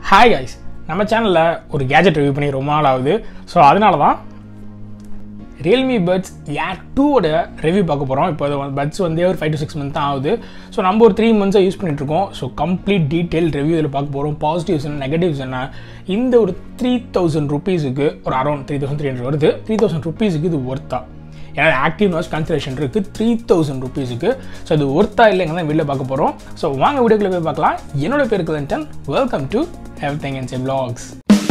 hi guys நம்ம சேனலில் ஒரு கேஜெட் ரிவ்யூ பண்ணி ரொம்ப நாள் ஆகுது ஸோ அதனால தான் ரியல்மி பட்ஸ் ஏர் டூவோட ரிவ்யூ பார்க்க போகிறோம் இப்போ பட்ஸ் வந்து ஒரு ஃபைவ் டு சிக்ஸ் மந்த் தான் ஆகுது ஸோ நம்ம ஒரு த்ரீ மந்த்ஸாக யூஸ் பண்ணிட்டுருக்கோம் ஸோ கம்ப்ளீட் டீட்டெயில் ரிவ்யூ இதில் பார்க்க போகிறோம் பாசிட்டிவ்ஸ் என்ன நெகட்டிவ்ஸ் என்ன இந்த ஒரு த்ரீ தௌசண்ட் ருபீஸுக்கு ஒரு around three thousand three hundred வருது த்ரீ தௌசண்ட் ருபீஸுக்கு இது ஒர்த்தா ஏன்னா ஆக்டிவ் நாய்ஸ் கன்சிடரேஷன் இருக்குது த்ரீ தௌசண்ட் ருபீஸுக்கு ஸோ இது ஒர்த்தா இல்லைங்க தான் வீடியோ பார்க்க போகிறோம் ஸோ வாங்க வீடியோக்குள்ள போய் பார்க்கலாம் என்னோட பேர் கதன்டன் welcome to everything and vlogs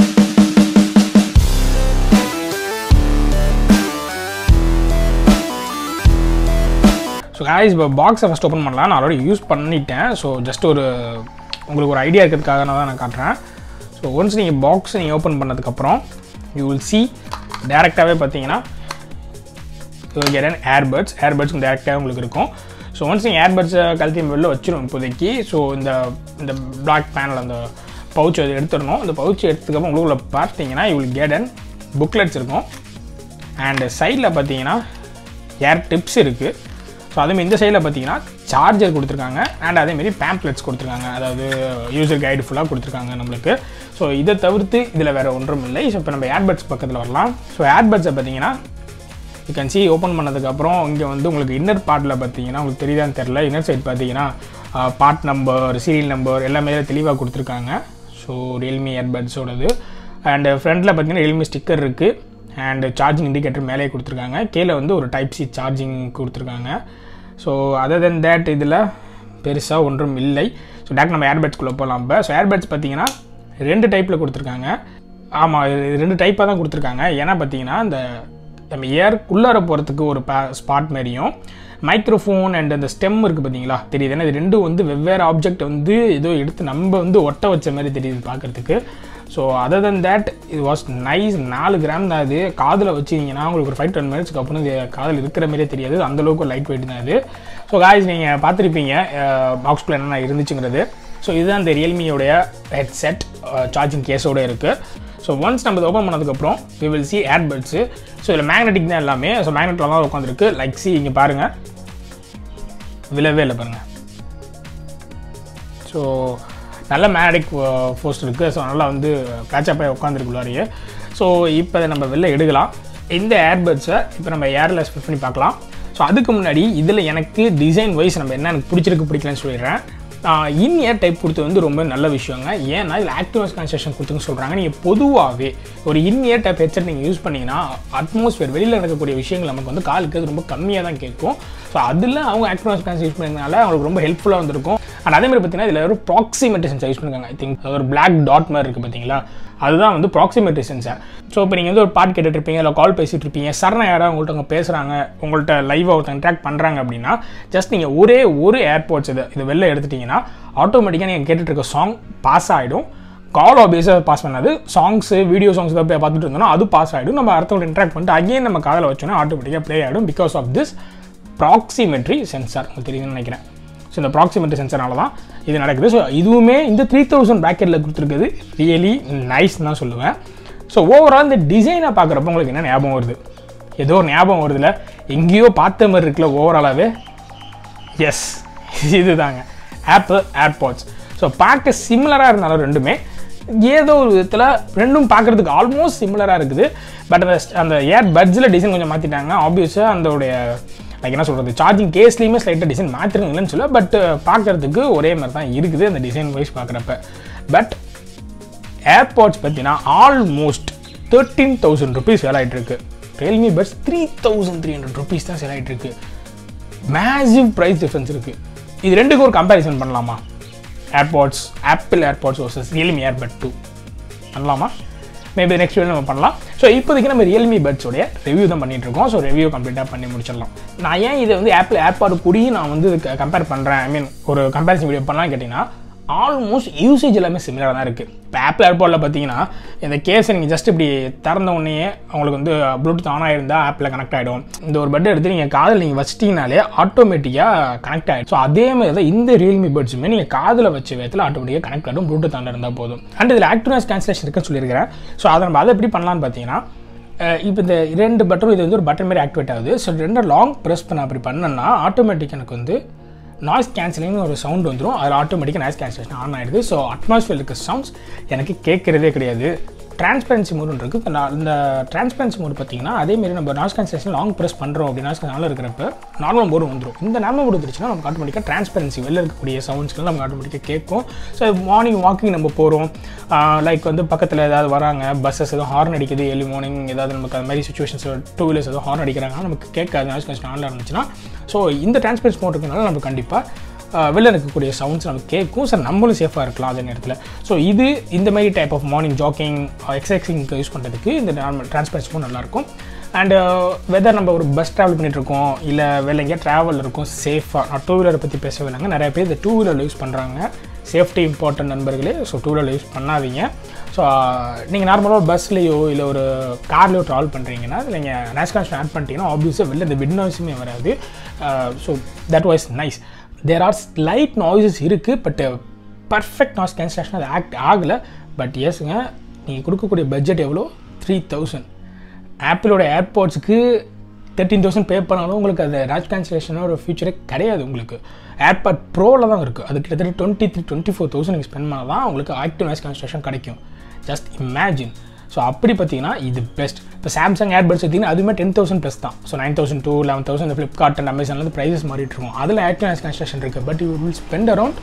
so guys இப்போ பாக்ஸை ஃபஸ்ட் ஓப்பன் பண்ணலாம் நான் ஆல்ரெடி யூஸ் பண்ணிட்டேன் ஸோ ஜஸ்ட் ஒரு உங்களுக்கு ஒரு ஐடியா இருக்கிறதுக்காக நான் தான் நான் காட்டுறேன் ஸோ ஒன்ஸ் நீங்கள் பாக்ஸ் நீங்கள் ஓப்பன் பண்ணதுக்கப்புறம் யூ வில் சி டேரெக்டாகவே பார்த்தீங்கன்னா you get an earbuds earbuds டேரெக்டாக உங்களுக்கு இருக்கும் ஸோ ஒன்ஸ் நீங்கள் ஏர்பட்ஸை கழட்டி வெளில வச்சிரும் இப்போதைக்கு ஸோ இந்த இந்த பிளாக் பேனல் அந்த பவுச் அது எடுத்துடணும் இந்த பவுச் எடுத்துக்கப்புறம் உங்களுக்குள்ள பார்த்தீங்கன்னா you will get an booklets இருக்கும் அண்ட் சைடில் பார்த்தீங்கன்னா ஏர் டிப்ஸ் இருக்குது ஸோ அதேமாதிரி இந்த சைடில் பார்த்தீங்கன்னா சார்ஜர் கொடுத்துருக்காங்க அண்ட் அதேமாரி பேம்ப்ளெட்ஸ் கொடுத்துருக்காங்க அதாவது யூசர் கைடு ஃபுல்லாக கொடுத்துருக்காங்க நம்மளுக்கு ஸோ இதை தவிர்த்து இதில் வேறு ஒன்றும் இல்லை ஸோ இப்போ நம்ம ஏர்பட்ஸ் பக்கத்தில் வரலாம் ஸோ ஏர்பட்ஸை பார்த்தீங்கன்னா யூ கேன் சி ஓப்பன் பண்ணதுக்கப்புறம் இங்கே வந்து உங்களுக்கு இன்னர் பார்ட்டில் பார்த்தீங்கன்னா உங்களுக்கு தெரியுதான்னு தெரில இன்னர் சைட் பார்த்தீங்கன்னா பார்ட் நம்பர் சீரியல் நம்பர் எல்லாமே தெளிவாக கொடுத்துருக்காங்க ஸோ ரியல்மி ஏர்பட்ஸோடது அண்டு ஃப்ரண்ட்டில் பார்த்தீங்கன்னா ரியல்மி ஸ்டிக்கர் இருக்குது அண்ட் சார்ஜிங் இண்டிகேட்டர் மேலே கொடுத்துருக்காங்க கீழே வந்து ஒரு டைப் சி சார்ஜிங் கொடுத்துருக்காங்க ஸோ அதர் தென் தேட் இதில் பெருசாக ஒன்றும் இல்லை ஸோ டேரக்ட் நம்ம ஏர்பட்ஸ்குள்ளே போகலாம் இப்போ ஸோ ஏர்பட்ஸ் பார்த்தீங்கன்னா ரெண்டு டைப்பில் கொடுத்துருக்காங்க ஆமாம் இது ரெண்டு டைப்பாக தான் கொடுத்துருக்காங்க ஏன்னா பார்த்தீங்கன்னா இந்த நம்ம ஏர்க்குள்ளார போகிறதுக்கு ஒரு பா ஸ்பாட் மாதிரியும் மைக்ரோஃபோன் அண்ட் அந்த ஸ்டெம் இருக்குது பார்த்தீங்களா தெரியுது ஏன்னா இது ரெண்டும் வந்து வெவ்வேறு ஆப்ஜெக்ட் வந்து ஏதோ எடுத்து நம்ம வந்து ஒட்ட வச்ச மாதிரி தெரியுது பார்க்குறதுக்கு ஸோ அதர் தன் தேட் இது வாஸ் நைஸ் நாலு கிராம் தான் இது காதில் வச்சிங்கன்னா உங்களுக்கு ஒரு ஃபைவ் டென் மினிட்ஸ்க்கு அப்புறம் இது காதில் இருக்கிற மாதிரியே தெரியாது அந்தளவுக்கு லைட் வெயிட் தான் இது ஸோ காய்ஸ் நீங்கள் பார்த்துருப்பீங்க பாக்ஸ்குள்ளே என்னென்ன இருந்துச்சுங்கிறது ஸோ இதுதான் இந்த ரியல்மியோடைய ஹெட்செட் சார்ஜிங் கேஸோடு இருக்குது ஸோ ஒன்ஸ் நம்ம இதை ஓப்பன் பண்ணதுக்கப்புறம் we will see earbuds so இதில் மேக்னெட்டிக் தான் எல்லாமே ஸோ மேக்னெட்டில் தான் உட்காந்துருக்கு லைக் சி இங்கே பாருங்கள் விழவே இல்லை பாருங்கள் ஸோ நல்ல மேக்னெட்டிக் ஃபோர்ஸ் இருக்குது ஸோ நல்லா வந்து பேச்சப் ஆகி உட்காந்துருக்குள்ளாரியே ஸோ இப்போ இதை நம்ம வெளில எடுக்கலாம் இந்த ஏர்பட்ஸை இப்போ நம்ம ஏரில் ஸ்பிட் பண்ணி பார்க்கலாம் ஸோ அதுக்கு முன்னாடி இதில் எனக்கு டிசைன் வைஸ் நம்ம என்ன எனக்கு பிடிச்சிருக்கு பிடிக்கலன்னு சொல்லிடுறேன் இன் இயர் டைப் கொடுத்து வந்து ரொம்ப நல்ல விஷயங்க ஏன்னா இதில் ஆக்டிவஸ் கன்ஸ்ட்ரக்ஷன் கொடுத்துன்னு சொல்கிறாங்க நீங்கள் பொதுவாகவே ஒரு இன் இயர் டைப் ஹெட்செட் நீங்கள் யூஸ் பண்ணிங்கன்னா அட்மாஸ்பியர் வெளியில் நடக்கக்கூடிய விஷயங்கள் நமக்கு வந்து காலுக்கு அது ரொம்ப கம்மியாக தான் கேட்கும் ஸோ அதில் அவங்க ஆக்டிவஸ் கன்ஸ் யூஸ் பண்ணதுனால அவங்களுக்கு ரொம்ப ஹெல்ப்ஃபுல்லாக வந்திருக்கும் அண்ட் அதே மாதிரி பார்த்தீங்கன்னா இதில் ஒரு ப்ராக்சிமெட்ரி சென்சார் யூஸ் பண்ணிருக்காங்க ஐ திங்க் ஒரு பிளாக் டாட் மாதிரி இருக்குது பார்த்தீங்களா அதுதான் வந்து ப்ராக்சிமெட்ரி சென்சார் ஸோ இப்போ நீங்கள் வந்து ஒரு பாட் கேட்டுட்டு இருப்பீங்க இல்லை கால் பேசிட்டு இருப்பீங்க சரண யாராவது உங்கள்கிட்ட அவங்க பேசுகிறாங்க உங்கள்கிட்ட லைவாக ஒருத்தங்க இன்ட்ராக்ட் பண்ணுறாங்க அப்படின்னா ஜஸ்ட் நீங்கள் ஒரே ஒரு ஏர்போர்ட்ஸ் இதை இது வெளில எடுத்துட்டிங்கன்னா ஆட்டோமேட்டிக்காக நீங்கள் கேட்டுட்டு இருக்க சாங் பாஸ் ஆகிடும் கால் ஆபியஸாக பாஸ் பண்ணாது சாங்ஸு வீடியோ சாங்ஸ் தான் போய் பார்த்துட்டு இருந்தோம்னா அது பாஸ் ஆகிடும் நம்ம அடுத்தவங்க இன்ட்ராக்ட் பண்ணிட்டு அகைன் நம்ம காதில் வச்சோன்னா ஆட்டோமேட்டிக்காக ப்ளே ஆகிடும் because of this proximity sensor உங்களுக்கு தெரியுதுன்னு நினைக்கிறேன் ஸோ இந்த ப்ராக்சிமெட்ரி சென்சர்னால தான் இது நடக்குது ஸோ இதுவுமே இந்த த்ரீ தௌசண்ட் பேக்கெட்டில் கொடுத்துருக்குது ரியலி நைஸ் தான் சொல்லுவேன் ஸோ ஓவரால் இந்த டிசைனை பார்க்குறப்ப உங்களுக்கு என்ன ஞாபகம் வருது ஏதோ ஒரு ஞாபகம் வருதுல எங்கேயோ பார்த்த மாதிரி இருக்குல்ல ஓவராலாகவே எஸ் இது தாங்க ஆப்பிள் ஏர்பாட்ஸ் ஸோ பார்க்க சிமிலராக இருந்தாலும் ரெண்டுமே ஏதோ ஒரு விதத்தில் ரெண்டும் பார்க்குறதுக்கு ஆல்மோஸ்ட் சிமிலராக இருக்குது பட் அந்த அந்த ஏர் பட்ஸில் டிசைன் கொஞ்சம் மாற்றிட்டாங்க ஆப்வியஸாக அதோடைய லைக் என்ன சொல்கிறது சார்ஜிங் கேஸ்லேயுமே ஸ்லைட்டாக டிசைன் மாற்றிருங்களேன்னு சொல்ல பட் பார்க்குறதுக்கு ஒரே மாதிரி தான் இருக்குது அந்த டிசைன் வைஸ் பார்க்குறப்ப பட் ஏர்பாட்ஸ் பார்த்தீங்கன்னா almost thirteen thousand rupees sale ஆகிட்டு இருக்கு Realme buds three thousand three hundred rupees தான் சேல் ஆகிட்டு இருக்கு மேசிவ் ப்ரைஸ் டிஃப்ரென்ஸ் இருக்குது இது ரெண்டுக்கும் ஒரு கம்பேரிசன் பண்ணலாமா AirPods Apple AirPods versus Realme earbud two பண்ணலாமா மேபி நெக்ஸ்ட் வீடியோ நம்ம பண்ணலாம் ஸோ இப்போதைக்கு நம்ம ரியல்மி பட்ஸோடைய ரிவ்யூ தான் பண்ணிட்டு இருக்கோம் ஸோ ரிவ்யூ கம்ப்ளீட்டாக பண்ணி முடிச்சிடலாம் நான் ஏன் இதை வந்து ஆப்பிள் ஏர்பாடு கூடியும் நான் வந்து கம்பேர் பண்ணுறேன் ஐ மீன் ஒரு கம்பேரிசன் வீடியோ பண்ணலாம் கேட்டிங்கன்னா ஆல்மோஸ்ட் யூசேஜ் எல்லாமே சிமிலராக தான் இருக்குது இப்போ ஆப்பிள் ஏர்பாடில் பார்த்தீங்கன்னா இந்த கேஸை நீங்கள் ஜஸ்ட் இப்படி திறந்த உடனே உங்களுக்கு வந்து ப்ளூடூத் ஆன் ஆகிருந்தால் ஆப்பில் கனெக்ட் ஆகிடும் இந்த ஒரு பட் எடுத்து நீங்கள் காதில் நீங்கள் வச்சிட்டிங்கனாலே ஆட்டோமேட்டிக்காக கனெக்ட் ஆகிடும் ஸோ அதே மாதிரி தான் இந்த ரியல்மி பட்ஸுமே நீங்கள் காதில் வச்ச விதத்தில் ஆட்டோமேட்டிக்காக கனெக்ட் ஆகிடும் ப்ளூடூத் ஆன் இருந்தால் போதும் அண்ட் இதில் ஆக்டிவ்னஸ் கேன்சலேஷன் இருக்குன்னு சொல்லியிருக்கிறேன் ஸோ அதை நம்ம அதை எப்படி பண்ணலான்னு பார்த்தீங்கன்னா இப்போ இந்த ரெண்டு பட்டரும் இது வந்து ஒரு பட்டன் மாதிரி ஆக்டிவேட் ஆகுது ஸோ ரெண்டு லாங் ப்ரெஸ் பண்ண அப்படி பண்ணேன்னா ஆட்டோமேட்டிக் எனக்கு வந்து நாய்ஸ் கேன்சலிங்னு ஒரு சவுண்ட் வந்துடும் அதில் ஆட்டோமேட்டிக்காக நாய்ஸ் கேன்சலேஷன் ஆன் ஆகிடுது ஸோ அட்மாஸ்ஃபியர் இருக்க சவுண்ட்ஸ் எனக்கு கேட்குறதே கிடையாது டிரான்ஸ்பரன்சி மோடு இருக்குது நான் இந்த டிரான்ஸ்பரன்சி மோடு பார்த்தீங்கன்னா அதேமாரி நம்ம நாய்ஸ் கேன்சலேஷன் லாங் ப்ரெஸ் பண்ணுறோம் அப்படி நாய்ஸ் நாளில் இருக்கிறப்ப நார்மல் மோடு வந்துடும் இந்த நார்மல் மோடு வந்துருச்சுன்னா நமக்கு ஆட்டோமேட்டிக்காக டிரான்ஸ்பரன்சி வெளில இருக்கக்கூடிய சவுண்ட்ஸ்க்கு நமக்கு ஆட்டோமேட்டிக்காக கேட்கும் ஸோ மார்னிங் வாக்கிங் நம்ம போகிறோம் லைக் வந்து பக்கத்தில் ஏதாவது வராங்க பஸ்ஸஸ் எதுவும் ஹார்ன் அடிக்குது ஏர்லி மார்னிங் ஏதாவது நமக்கு அந்த மாதிரி சுச்சுவேஷன்ஸ் டூ வீலர்ஸ் எதுவும் ஹார்ன் அடிக்கிறாங்கன்னா நமக்கு கேட்காது நாய்ஸ் கேன்சலேஷன் ஆனில் இருந்துச்சுன்னா ஸோ இந்த டிரான்ஸ்பரன்சி மோட் இருக்கனால நம்ம கண்டிப்பாக வெளில இருக்கக்கூடிய சவுண்ட்ஸ் நமக்கு கேட்கும் சார் நம்மளும் சேஃபாக இருக்கலாம் அதே நேரத்தில் ஸோ இது இந்த மாதிரி டைப் ஆஃப் மார்னிங் ஜாக்கிங் எக்ஸசைசிங்க்கு யூஸ் பண்ணுறதுக்கு இந்த நார்மல் டிரான்ஸ்பரன்சிமும் நல்லாயிருக்கும் அண்டு வெதர் நம்ம ஒரு பஸ் ட்ராவல் பண்ணிட்டு இருக்கோம் இல்லை வெளில எங்கேயா ட்ராவல் இருக்கும் சேஃபாக நான் டூ வீலரை பற்றி பேசவே இல்லைங்க நிறைய பேர் இந்த டூ வீலரில் யூஸ் பண்ணுறாங்க சேஃப்டி இம்பார்ட்டன்ட் நண்பர்களே ஸோ டூ வீலரில் யூஸ் பண்ணாதீங்க ஸோ நீங்கள் நார்மலாக பஸ்லேயோ இல்லை ஒரு கார்லேயோ ட்ராவல் பண்ணுறீங்கன்னா நீங்கள் நேஷ்கன்ஷன் ஆட் பண்ணிட்டீங்கன்னா ஆப்வியஸாக வெளில இந்த விட் நாய்ஸுமே வராது so that was nice there are slight noises இருக்குது பட் பர்ஃபெக்ட் நாய்ஸ் கேன்சலேஷன் அது ஆக்ட் ஆகலை பட் எஸ்ங்க நீங்கள் கொடுக்கக்கூடிய பட்ஜெட் எவ்வளோ த்ரீ தௌசண்ட் ஆப்பிளோட ஏர்பாட்ஸுக்கு தேர்ட்டீன் தௌசண்ட் பே பண்ணாலும் உங்களுக்கு அது நாய்ஸ் கேன்சலேஷனாக ஒரு ஃபியூச்சரே கிடையாது உங்களுக்கு ஏர்பாட் ப்ரோவில் தான் இருக்குது அது கிட்டத்தட்ட twenty three twenty four thousand நீங்கள் ஸ்பெண்ட் பண்ணால் தான் உங்களுக்கு ஆக்டிவ் நாய்ஸ் கேன்சலேஷன் கிடைக்கும் ஜஸ்ட் இமேஜின் ஸோ அப்படி பார்த்தீங்கன்னா இது பெஸ்ட் இப்போ சாம்சங் ஏர்பட்ஸ் எடுத்திங்கன்னா அதுவுமே டென் தௌசண்ட் ப்ளஸ் தான் so nine thousand two eleven thousand Flipkart and அமேசானில் ப்ரைஸஸ் மாறிட்டு இருக்கும் அதில் ஆக்டிவ் நாய்ஸ் கேன்சலேஷன் இருக்குது but you will spend around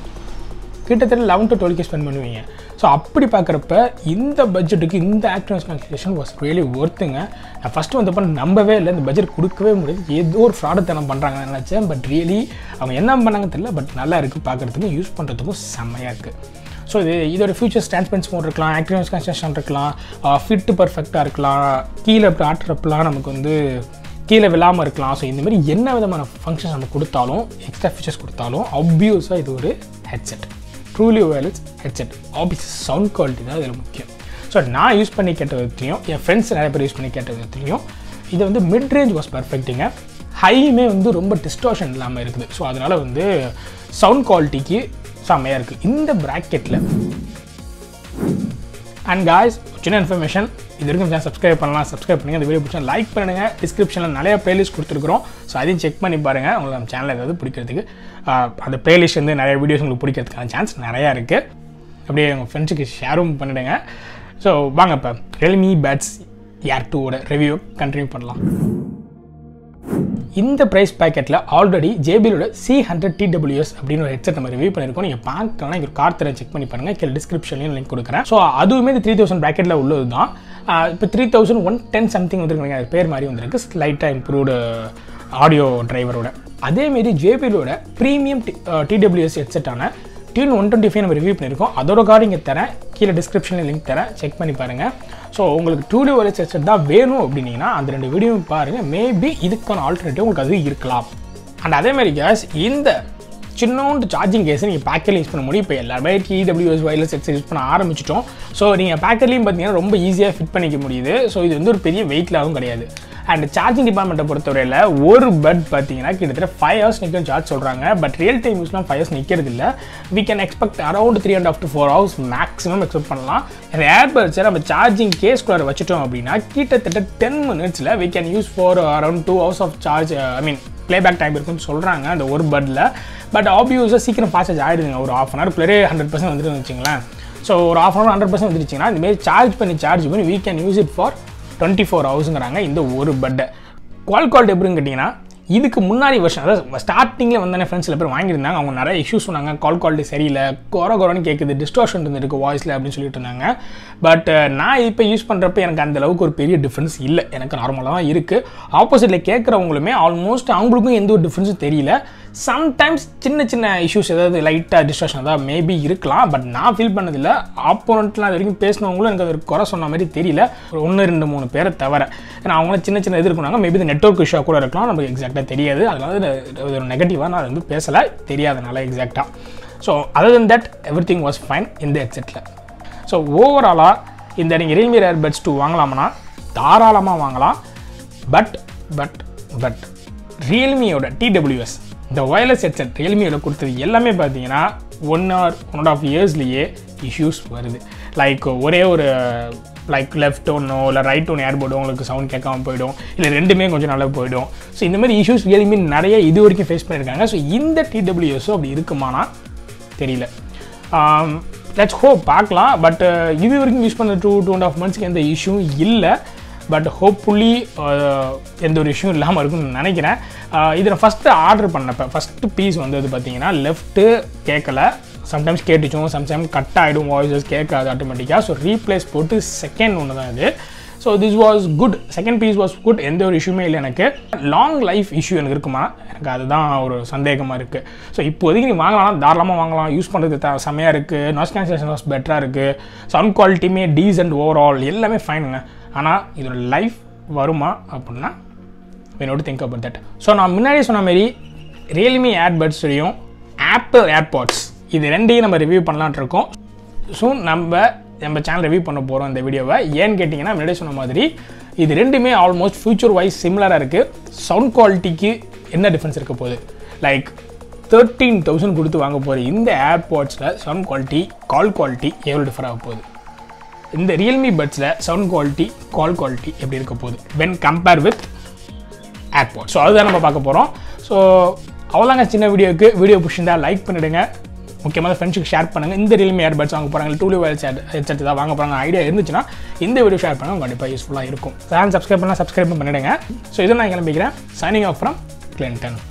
கிட்டத்தட்ட லெவன் டு டுவெல்க்கு ஸ்பெண்ட் பண்ணுவீங்க ஸோ அப்படி பார்க்குறப்ப இந்த பட்ஜெட்டுக்கு இந்த ஆக்டிவ் கான்சன்ட்ரேஷன் வாஸ் ரியலி ஒர்த்துங்க நான் ஃபஸ்ட்டு வந்தப்போ நம்பவே இல்லை இந்த பட்ஜெட் கொடுக்கவே முடியாது ஏதோ ஒரு ஃப்ராடத்தனம் பண்ணுறாங்கன்னு நினச்சேன் பட் ரியலி அவங்க என்ன பண்ணாங்க தெரியல பட் நல்லா இருக்குது பார்க்குறதுக்கும் யூஸ் பண்ணுறதுக்கும் செம்மையாக இருக்குது ஸோ இது இதோட ஃபியூச்சர்ஸ் டிரான்ஸ்பரன்ஸ் மோட் இருக்கலாம் ஆக்டிவ் கான்சன்ட்ரேஷன் இருக்கலாம் ஃபிட்டு பர்ஃபெக்டாக இருக்கலாம் கீழே இப்படி ஆட்டுறப்பெல்லாம் நமக்கு வந்து கீழே விழாமல் இருக்கலாம் ஸோ இந்த மாதிரி என்ன விதமான ஃபங்க்ஷன்ஸ் நம்ம கொடுத்தாலும் எக்ஸ்ட்ரா ஃபீச்சர்ஸ் கொடுத்தாலும் ஆப்வியஸாக இது ஒரு headset truly wireless headset obvious sound quality தான் இதில் முக்கியம் ஸோ நான் யூஸ் பண்ணி கேட்ட விதத்துலையும் என் ஃப்ரெண்ட்ஸ் நிறைய பேர் யூஸ் பண்ணி கேட்ட விதத்துலையும் இது வந்து மிட் ரேஞ்ச் வாஸ் பர்ஃபெக்ட்டுங்க ஹையுமே வந்து ரொம்ப டிஸ்டார்ஷன் இல்லாமல் இருக்குது ஸோ அதனால் வந்து சவுண்ட் குவாலிட்டிக்கு செம்மையாக இருக்குது இந்த ப்ராக்கெட்டில் அண்ட் காய்ஸ் சின்ன இன்ஃபர்மேஷன் இது வரைக்கும் சேனல் சப்ஸ்கிரைப் பண்ணலாம் சப்ஸ்கிரைப் பண்ணுங்கள் இந்த வீடியோ பிடிச்சா லைக் பண்ணுங்க டிஸ்கிரிப்ஷனில் நிறைய பிளேலிஸ்ட் கொடுத்துருக்குறோம் ஸோ அதையும் செக் பண்ணி பாருங்கள் உங்களுக்கு நம்ம சேனல் ஏதாவது பிடிக்கிறதுக்கு ஆஹ் அந்த பிளேலிஸ்ட் வந்து நிறைய வீடியோஸ் உங்களுக்கு பிடிக்கிறதுக்கான சான்ஸ் நிறையா இருக்குது அப்படியே உங்கள் ஃப்ரெண்ட்ஸுக்கு ஷேரும் பண்ணிடுங்க ஸோ வாங்க இப்போ ரெல்மி பேட்ஸ் ஏர் டூவோட ரிவ்யூ கண்டினியூ பண்ணலாம் இந்த ப்ரைஸ் பேக்கெட்டில் ஆல்ரெடி ஜேபிலோட சி ஹண்ட்ரட் டிடபிள்யூஎஸ் அப்படின்னு ஒரு ஹெட்செட் நம்ம ரிவ்யூ பண்ணியிருக்கோம் நீங்கள் பார்க்கலாம் இங்கே ஒரு கார்ட் தர செக் பண்ணி பாருங்கள் கீழே டிஸ்கிரிப்ஷன்லையும் லிங்க் கொடுக்குறேன் ஸோ அதுவுமே த்ரீ தௌசண்ட் பேக்கெட்டில் உள்ளது தான் இப்போ three thousand one ten something வந்துருக்கு அது பேர் மாதிரி வந்திருக்கு ஸ்லைட்டாக இம்ப்ரூவ்டு ஆடியோ டிரைவரோட அதேமாரி ஜேபிலோட ப்ரீமியம் டிடபிள்யூஎஸ் ஹெட்செட்டான டியூன் ஒன் டுவெண்ட்டி ஃபைவ் நம்ம ரிவ்யூ பண்ணியிருக்கோம் அதோட கார்டு இங்கே தரேன் கீழே டிஸ்கிரிப்ஷனில் லிங்க் தரேன் செக் பண்ணி பாருங்கள் ஸோ உங்களுக்கு டூ டி ஒரே ஹெட்செட் தான் வேணும் அப்படின்னீங்கன்னா அந்த ரெண்டு வீடியோவும் பாருங்கள் மேபி இதுக்கான ஆல்டர்னேட்டிவ் உங்களுக்கு அது இருக்கலாம் அண்ட் அதே மாதிரி கேஸ் இந்த சின்னோண்டு சார்ஜிங் கேஸை நீங்கள் பேக்கெட்ல யூஸ் பண்ண முடியும் இப்போ எல்லாருமே டிடபிள்யூஎஸ் ஒயர்லெஸ் ஹெட்செட் யூஸ் பண்ண ஆரம்பிச்சிட்டோம் ஸோ நீங்கள் பேக்கெட்லையும் பார்த்தீங்கன்னா ரொம்ப ஈஸியாக ஃபிட் பண்ணிக்க முடியுது ஸோ இது வந்து ஒரு பெரிய வெயிட்லாகவும் கிடையாது அண்ட் சார்ஜிங் டிபார்ட்மெண்ட்டை பொறுத்தவரையில் ஒரு பட் பார்த்தீங்கன்னா கிட்டத்தட்ட ஃபைவ் ஹவர்ஸ் நிற்கும் சார்ஜ் சொல்கிறாங்க பட் ரியல் டைம் யூஸ்லாம் ஃபைவ் ஹவர்ஸ் நிற்கிறது இல்லை we can expect around three and half to four hours maximum expect பண்ணலாம் இந்த ஏர்பட்ஸை நம்ம சார்ஜிங் கேஸ்குள்ளார வச்சுட்டோம் அப்படின்னா கிட்டத்தட்ட டென் மினிட்ஸில் we can use for around two hours of charge I mean playback time இருக்குன்னு சொல்கிறாங்க அந்த ஒரு பட்டில் பட் ஆப்வியஸாக சீக்கிரம் ஃபாஸ்ட் சார்ஜ் ஆகிடுதுங்க ஒரு ஆஃப் அன் ஹவர்க்குள்ளே ஹண்ட்ரட் பர்சன்ட் வந்துட்டு வச்சுங்களேன் ஸோ ஒரு half an hour hundred percent வந்துருச்சுன்னா இந்தமாரி சார்ஜ் பண்ணி சார்ஜ் பண்ணி we can use it for twenty four ஹவர்ஸுங்கிறாங்க இந்த ஒரு பட்டை குவால் குவாலிட்டி எப்படின்னு கேட்டிங்கன்னா இதுக்கு முன்னாடி வருஷம் அதாவது ஸ்டார்டிங்கில் வந்தானே ஃப்ரெண்ட்ஸ் சில பேர் வாங்கியிருந்தாங்க அவங்க நிறைய இஷ்யூஸ் சொன்னாங்க கால் குவாலிட்டி சரியில்லை குறை குறைன்னு கேட்குது டிஸ்டார்ஷன் இருந்திருக்கு வாய்ஸில் அப்படின்னு சொல்லிட்டு இருந்தாங்க பட் நான் இப்போ யூஸ் பண்ணுறப்ப எனக்கு அந்த அளவுக்கு ஒரு பெரிய டிஃப்ரென்ஸ் இல்லை எனக்கு நார்மலாக தான் இருக்குது ஆப்போசிட்டில் கேட்குறவங்களுமே ஆல்மோஸ்ட் அவங்களுக்கும் எந்த ஒரு டிஃப்ரென்ஸும் தெரியல சம்டைம்ஸ் சின்ன சின்ன இஷ்யூஸ் ஏதாவது லைட்டாக டிஸ்ட்ராக்ஷன் ஏதாவது மேபி இருக்கலாம் பட் நான் ஃபீல் பண்ணதில்லை ஆப்போனண்ட்லாம் அது வரைக்கும் பேசினவங்களும் எனக்கு அது குறை சொன்ன மாதிரி தெரியல ஒரு ஒன்று ரெண்டு மூணு பேரை தவிர ஏன்னா அவங்களும் சின்ன சின்ன இது இருக்குனாங்க மேபி இந்த நெட்ஒர்க் இஷ்யூ கூட இருக்கலாம் நமக்கு எக்ஸாக்டாக தெரியாது அதனால இது ஒரு நெகட்டிவாக நான் வந்து பேசலை தெரியாதனால எக்ஸாக்டாக so other than that everything was fine இந்த ஹெட்செட்டில் ஸோ ஓவராலாக இந்த நீங்கள் ரியல்மி ஏர்பட்ஸ் டூ வாங்கலாம்னா தாராளமாக வாங்கலாம் பட் பட் பட் ரியல்மியோட டிடபிள்யூஎஸ் இந்த ஒயர்லெஸ் ஹெட்செட் ரியல்மியோட கொடுத்தது எல்லாமே பார்த்தீங்கன்னா one or one and half இயர்ஸ்லேயே இஷ்யூஸ் வருது லைக் ஒரே ஒரு லைக் லெஃப்ட் டோனோ இல்லை ரைட் டோன் ஏர்போர்டோ உங்களுக்கு சவுண்ட் கேட்காம போயிடும் இல்லை ரெண்டுமே கொஞ்சம் நல்லா போயிடும் ஸோ இந்த மாதிரி இஷ்யூஸ் ரியல்மி நிறைய இது வரைக்கும் ஃபேஸ் பண்ணியிருக்காங்க ஸோ இந்த டிடபிள்யூஎஸோ அப்படி இருக்குமானா தெரியல லெட்ஸ் ஹோப் பார்க்கலாம் பட் இது வரைக்கும் யூஸ் பண்ண டூ டூ அண்ட் ஆஃப் மந்த்ஸ்க்கு எந்த இஷ்யூ இல்லை பட் ஹோப்ஃபுல்லி எந்த ஒரு இஷ்யூ இல்லாமல் இருக்கும்னு நினைக்கிறேன் இதை நான் ஃபஸ்ட்டு ஆர்டர் பண்ணப்போ ஃபஸ்ட்டு பீஸ் வந்தது பார்த்தீங்கன்னா லெஃப்ட்டு கேட்கல சம்டைம்ஸ் கேட்டுச்சோம் சம்டைம் கட் ஆகிடும் வாய்ஸஸ் கேட்காது ஆட்டோமேட்டிக்காக ஸோ ரீப்ளேஸ் போட்டு செகண்ட் ஒன்று தான் இது so this was good second piece was good எந்த ஒரு இஷ்யூமே இல்லை எனக்கு லாங் லைஃப் இஷ்யூ எனக்கு இருக்குமா எனக்கு அதுதான் ஒரு சந்தேகமாக இருக்குது ஸோ இப்போதைக்கு நீ வாங்கலாம் தாராளமாக வாங்கலாம் யூஸ் பண்ணுறது த செம்மையாக இருக்குது நாய்ஸ் கேன்சலேஷன் வாஸ் பெட்டராக இருக்குது சவுண்ட் குவாலிட்டியுமே டீசென்ட் ஓவரால் எல்லாமே ஃபைனுங்க ஆனால் இதோட லைஃப் வருமா அப்படின்னா என்னோட திங்க் அபவுட் தட் ஸோ நான் முன்னாடியே சொன்ன மாதிரி ரியல்மி ஏர்பட்ஸ்லையும் ஆப்பிள் ஏர்பாட்ஸ் இது ரெண்டையும் நம்ம ரிவ்யூ பண்ணலான்ட்டு இருக்கோம் ஸோ நம்ம நம்ம சேனல் ரிவ்யூ பண்ண போகிறோம் இந்த வீடியோவை ஏன்னு கேட்டிங்கன்னா முன்னாடியே சொன்ன மாதிரி இது ரெண்டுமே ஆல்மோஸ்ட் ஃபியூச்சர் வைஸ் சிமிலராக இருக்குது சவுண்ட் குவாலிட்டிக்கு என்ன டிஃப்ரென்ஸ் இருக்க போகுது லைக் தேர்ட்டீன் தௌசண்ட் கொடுத்து வாங்க போகிற இந்த ஏர்பாட்ஸில் சவுண்ட் குவாலிட்டி கால் குவாலிட்டி எவ்வளோ டிஃபர் ஆக போகுது இந்த ரியல்மி பட்ஸில் சவுண்ட் குவாலிட்டி கால் குவாலிட்டி எப்படி இருக்க போகுது when compare with AirPod so அதுதான் நம்ம பார்க்க போகிறோம் ஸோ அவ்வளோதாங்க சின்ன வீடியோக்கு வீடியோ பிடிச்சிருந்தா லைக் பண்ணிவிடுங்க முக்கியமாக ஃப்ரெண்ட்ஸுக்கு ஷேர் பண்ணுங்கள் இந்த ரியல்மி ஏர்பட்ஸ் வாங்க போகிறாங்க டூ லிவ் ஹெட்செட் தான் வாங்க போகிறாங்க ஐடியா இருந்துச்சுன்னா இந்த வீடியோ ஷேர் பண்ணுங்க கண்டிப்பாக யூஸ்ஃபுல்லாக இருக்கும் சேனல் சப்ஸ்கிரைப் பண்ணால் சப்ஸ்கிரைப் பண்ணிடுங்க ஸோ இதை நான் கிளம்பிக்கிறேன் சைனிங் ஆஃப் ஃப்ரம் கிளின்டன்